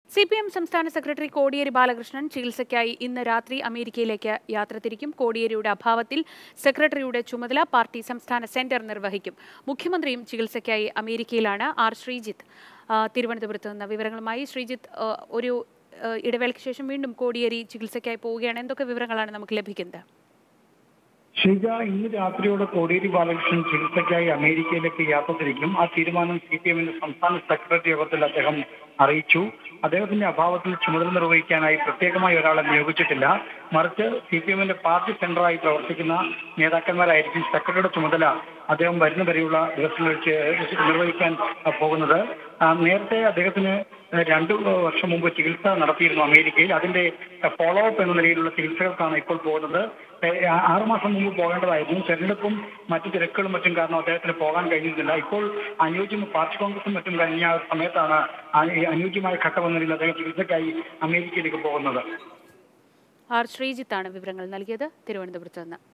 C P M സംസ്ഥാന secretary Kodiyeri Balakrishnan ചികിത്സയ്ക്കായി ഇന്ന് രാത്രി അമേരിക്കയിലേക്ക് യാത്ര തിരിക്കും കോടിയേരിയുടെ അഭാവത്തിൽ സെക്രട്ടറിയുടെ ചുമതല പാർട്ടി സംസ്ഥാന സെന്റർ നിർവഹിക്കും മുഖ്യമന്ത്രിയും ചികിത്സയ്ക്കായി അമേരിക്കയിലാണ് ആർ ശ്രീജിത്ത് ആ, തിരുവനന്തപുരത്ത് നിന്ന് വിവരങ്ങളുമായി ശ്രീജിത്ത് ആ, ഒരു ആ, ഇടവേളയ്ക്ക് ശേഷം വീണ്ടും കോടിയേരി ചികിത്സയ്ക്കായി പോവുകയാണ് എന്തൊക്കെ വിവരങ്ങളാണ് നമുക്ക് ലഭിക്കുന്നത് ഷീജ ഇന്ന് രാത്രിയോടെ കോടിയേരി ബാലകൃഷ്ണൻ ചികിത്സയ്ക്കായി അമേരിക്കയിലേക്ക് യാത്ര തിരിക്കും ആ തീരുമാനം സി പി എമ്മിന്റെ സംസ്ഥാന സെക്രട്ടറി യോഗത്തിൽ അദ്ദേഹം അറിയിച്ചു അദ്ദേഹത്തിന്റെ അഭാവത്തിൽ ചുമതല നിർവഹിക്കാനായി പ്രത്യേകമായി ഒരാളെ നിയോഗിച്ചിട്ടില്ല മറിച്ച് സി പി എമ്മിന്റെ പാർട്ടി സെന്ററായി പ്രവർത്തിക്കുന്ന നേതാക്കന്മാരായിരിക്കും സെക്രട്ടറിയുടെ ചുമതല അദ്ദേഹം വരുന്ന വരെയുള്ള ദിവസങ്ങളിൽ ചെ- നിർവഹിക്കാൻ ആ, പോകുന്നത് ആ, നേരത്തെ അദ്ദേഹത്തിന് രണ്ടു വർഷം മുമ്പ് ചികിത്സ നടത്തിയിരുന്നു അമേരിക്കയിൽ അതിന്റെ ഫോളോ അപ്പ് എന്ന നിലയിലുള്ള ചികിത്സകൾക്കാണ് ഇപ്പോൾ പോകുന്നത് ഏഹ് ആ- ആറുമാസം മുമ്പ് പോകേണ്ടതായിരുന്നു തെരഞ്ഞെടുപ്പും മറ്റു തിരക്കുകളും മറ്റും കാരണം അദ്ദേഹത്തിന് പോകാൻ കഴിഞ്ഞിരുന്നില്ല ഇപ്പോൾ അനുയോജ്യം പാർട്ടി കോൺഗ്രസും മറ്റും കഴിഞ്ഞ ആ സമയത്താണ് ആ- ഈ അനുയോജ്യമായ ഘട്ടം എന്ന നിലയിൽ അദ്ദേഹം ചികിത്സയ്ക്കായി അമേരിക്കയിലേക്ക് പോകുന്നത് ആർ ശ്രീജിത്താണ് വിവരങ്ങൾ നൽകിയത് തിരുവനന്തപുരത്ത് നിന്ന്